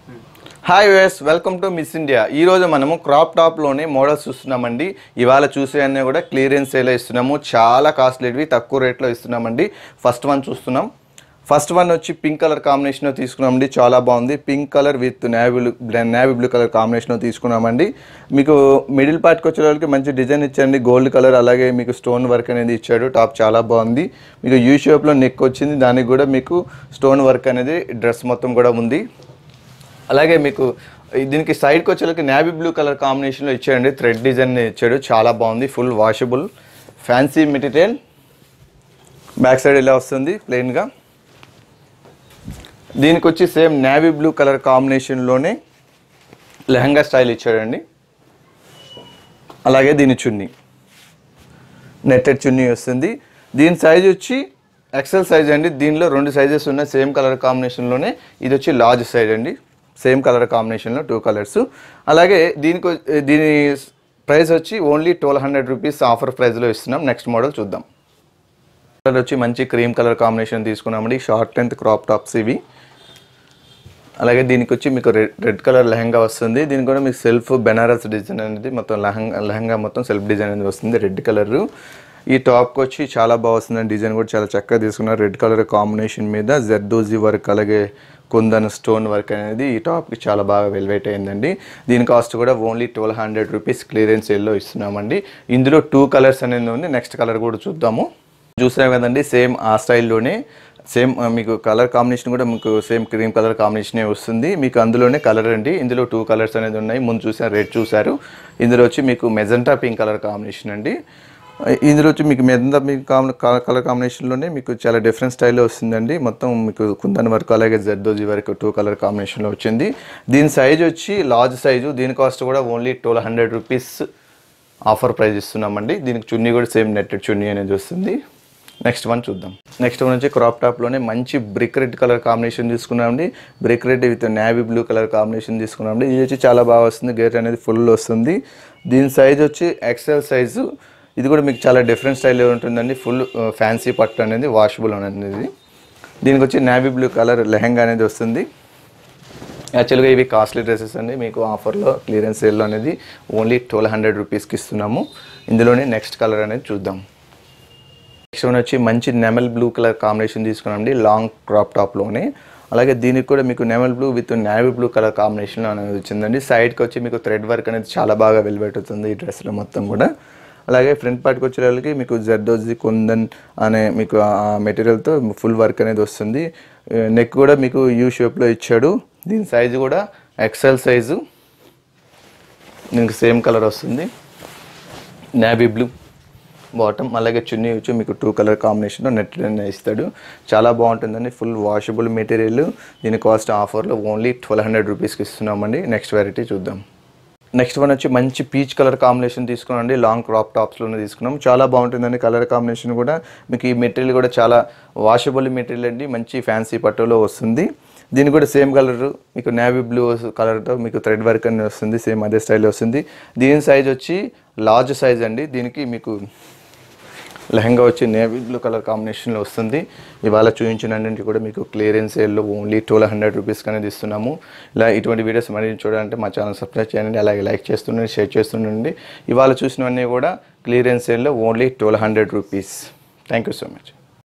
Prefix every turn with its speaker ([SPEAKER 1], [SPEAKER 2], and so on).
[SPEAKER 1] hi waves welcome to Miss India ఈ రోజు మనము క్రాప్ టాప్లోనే మోడల్స్ చూస్తున్నామండి ఇవాళ చూసే అన్నీ కూడా క్లియరెన్స్ సేల్ ఇస్తున్నాము చాలా కాస్ట్లీవి తక్కువ రేట్లో ఇస్తున్నామండి ఫస్ట్ వన్ చూస్తున్నాం ఫస్ట్ వన్ వచ్చి పింక్ కలర్ కాంబినేషన్లో తీసుకున్నామండి చాలా బాగుంది pink colour with navy navy blue colour కాంబినేషన్లో తీసుకున్నామండి మీకు మిడిల్ పార్ట్కి వచ్చే వాళ్ళకి మంచి డిజైన్ ఇచ్చారండి గోల్డ్ కలర్ అలాగే మీకు స్టోన్ వర్క్ అనేది ఇచ్చాడు టాప్ చాలా బాగుంది మీకు యూ షేప్లో నెక్ వచ్చింది దానికి కూడా మీకు స్టోన్ వర్క్ అనేది డ్రెస్ మొత్తం కూడా ఉంది అలాగే మీకు దీనికి సైడ్కి వచ్చేసరికి నేవీ బ్లూ కలర్ కాంబినేషన్లో ఇచ్చాడండి థ్రెడ్ డిజైన్ ఇచ్చాడు చాలా బాగుంది full washable fancy material back side ఇలా వస్తుంది ప్లెయిన్గా దీనికి వచ్చి సేమ్ నేవీ బ్లూ కలర్ కాంబినేషన్లోనే లెహంగా స్టైల్ ఇచ్చాడండి అలాగే దీని చున్నీ నెట్టెడ్ చున్నీ వస్తుంది దీని సైజ్ వచ్చి ఎక్సెల్ సైజ్ అండి దీనిలో రెండు సైజెస్ ఉన్నాయి సేమ్ కలర్ కాంబినేషన్లోనే ఇది వచ్చి లార్జ్ సైజ్ అండి సేమ్ కలర్ కాంబినేషన్లో టూ కలర్స్ అలాగే దీనికి వ- దీని ప్రైస్ వచ్చి only twelve hundred rupees offer ప్రైస్లో ఇస్తున్నాం నెక్స్ట్ మోడల్ చూద్దాం కలర్ వచ్చి మంచి క్రీమ్ కలర్ కాంబినేషన్ తీసుకున్నామండి షార్ట్ లెంత్ క్రాప్ టాప్స్ ఇవి అలాగే దీనికి వచ్చి మీకు రెడ్ రెడ్ కలర్ లెహంగా వస్తుంది దీనికి కూడా మీకు సెల్ఫ్ బెనారస్ డిజైన్ అనేది మొత్తం లెహంగా లెహంగా మొత్తం సెల్ఫ్ డిజైన్ అనేది వస్తుంది రెడ్ కలర్ ఈ టాప్కి వచ్చి చాలా బాగా వస్తుంది డిజైన్ కూడా చాలా చక్కగా తీసుకున్నారు రెడ్ కలర్ కాంబినేషన్ మీద జర్దోజీ వర్క్ అలాగే కుందన్ స్టోన్ వర్క్ అనేది ఈ టాప్కి చాలా బాగా వెల్వెట్ అయిందండి దీని కాస్ట్ కూడా only twelve hundred rupees clearance సేల్లో ఇస్తున్నామండి ఇందులో టూ కలర్స్ అనేది ఉంది నెక్స్ట్ కలర్ కూడా చూద్దాము చూసాం కదండి సేమ్ ఆ స్టైల్లోనే సేమ్ ఆ, మీకు కలర్ కాంబినేషన్ కూడా మీకు సేమ్ క్రీమ్ కలర్ కాంబినేషనే వస్తుంది మీకు అందులోనే కలర్ అండి ఇందులో టూ కలర్స్ అనేది ఉన్నాయి ముందు చూసారు రెడ్ చూసారు ఇందులో వచ్చి మీకు మెజెంటా పింక్ కలర్ కాంబినేషన్ అండి ఆ, ఇందులో వచ్చి మీకు మెజెంటా పింక్ కలర్ కాంబినేషన్లోనే మీకు చాలా డిఫరెంట్ స్టైల్లో వస్తుందండి మొత్తం మీకు కుందన్ వర్క్ అలాగే జర్దోజీ వర్క్ టూ కలర్ కాంబినేషన్లో వచ్చింది దీని సైజ్ వచ్చి లార్జ్ సైజు దీని కాస్ట్ కూడా only twelve hundred rupees offer price ఇస్తున్నామండి దీనికి చున్నీ కూడా సేమ్ నెట్టెడ్ చున్నీ అనేది వస్తుంది నెక్స్ట్ వన్ చూద్దాం నెక్స్ట్ వన్ వచ్చి క్రాప్ టాప్లోనే మంచి బ్రిక్ రెడ్ కలర్ కాంబినేషన్ తీసుకున్నామండి brick red with navy blue colour combination తీసుకున్నామండి ఇది వచ్చి చాలా బాగా వస్తుంది గేర్ అనేది ఫుల్ వస్తుంది దీని సైజ్ వచ్చి ఎక్సెల్ సైజు ఇది కూడా మీకు చాలా డిఫరెంట్ స్టైల్లో ఉంటుందండి ఫుల్ ఫ్యాన్సీ పట్టు అనేది వాషబుల్ అనేది దీనికి వచ్చి నేవీ బ్లూ కలర్ లెహంగా అనేది వస్తుంది యాక్చువల్గా ఇవి కాస్ట్లీ డ్రెస్సెస్ అండి మీకు ఆఫర్లో క్లియరెన్స్ సేల్లో అనేది ఓన్లీ ట్వెల్వ్ హండ్రెడ్ రూపీస్కి ఇస్తున్నాము ఇందులోనే నెక్స్ట్ కలర్ అనేది చూద్దాం నెక్స్ట్ వన్ వచ్చి మంచి నెమల్ బ్లూ కలర్ కాంబినేషన్ తీసుకున్నామండి లాంగ్ క్రాప్ టాప్లోనే అలాగే దీనికి కూడా మీకు నెమల్ blue with navy blue colour combination అనేది వచ్చిందండి సైడ్కి వచ్చి మీకు థ్రెడ్ వర్క్ అనేది చాలా బాగా వెలిపెట్టుతుంది ఈ డ్రెస్లో మొత్తం కూడా అలాగే ఫ్రంట్ పార్ట్కి వచ్చే వాళ్ళకి మీకు జర్దోజీ కుందన్ అనే మీకు ఆ మెటీరియల్తో ఫుల్ వర్క్ అనేది వస్తుంది నెక్ కూడా మీకు యూ షేప్లో ఇచ్చాడు దీని సైజు కూడా ఎక్సెల్ సైజు దీనికి సేమ్ కలర్ వస్తుంది నేవీ బ్లూ బాటమ్ అలాగే చున్నీ వచ్చి మీకు టూ కలర్ కాంబినేషన్లో నెట్ ఇస్తాడు చాలా బాగుంటుందండి ఫుల్ వాషబుల్ మెటీరియల్ దీని కాస్ట్ ఆఫర్లో ఓన్లీ ట్వెల్వ్ హండ్రెడ్ రూపీస్కి ఇస్తున్నామండి నెక్స్ట్ వెరైటీ చూద్దాం నెక్స్ట్ వన్ వచ్చి మంచి పీచ్ కలర్ కాంబినేషన్ తీసుకున్నాండి లాంగ్ క్రాప్ టాప్స్లోనే తీసుకున్నాం చాలా బాగుంటుందండి కలర్ కాంబినేషన్ కూడా మీకు ఈ మెటీరియల్ కూడా చాలా వాషబుల్ మెటీరియల్ అండి మంచి ఫ్యాన్సీ పట్టులో వస్తుంది దీని కూడా సేమ్ కలర్ మీకు నేవీ బ్లూ కలర్తో మీకు థ్రెడ్ వర్క్ అని వస్తుంది సేమ్ అదే స్టైల్లో వస్తుంది దీని సైజ్ వచ్చి లార్జ్ సైజ్ అండి దీనికి మీకు లెహంగా వచ్చి నేవీ బ్లూ కలర్ కాంబినేషన్లో వస్తుంది ఇవాళ చూపించినన్నింటి కూడా మీకు క్లియరెన్స్ సేల్లో ఓన్లీ ట్వెల్వ్ హండ్రెడ్ రూపీస్ అనేది ఇస్తున్నాము ఇలా ఇటువంటి వీడియోస్ మరీ చూడాలంటే మా ఛానల్ సబ్స్క్రైబ్ చేయండి అలాగే లైక్ చేస్తుండండి షేర్ చేస్తుండండి ఇవాళ చూసినవన్నీ కూడా క్లియరెన్స్ సేల్లో only twelve hundred rupees thank you so much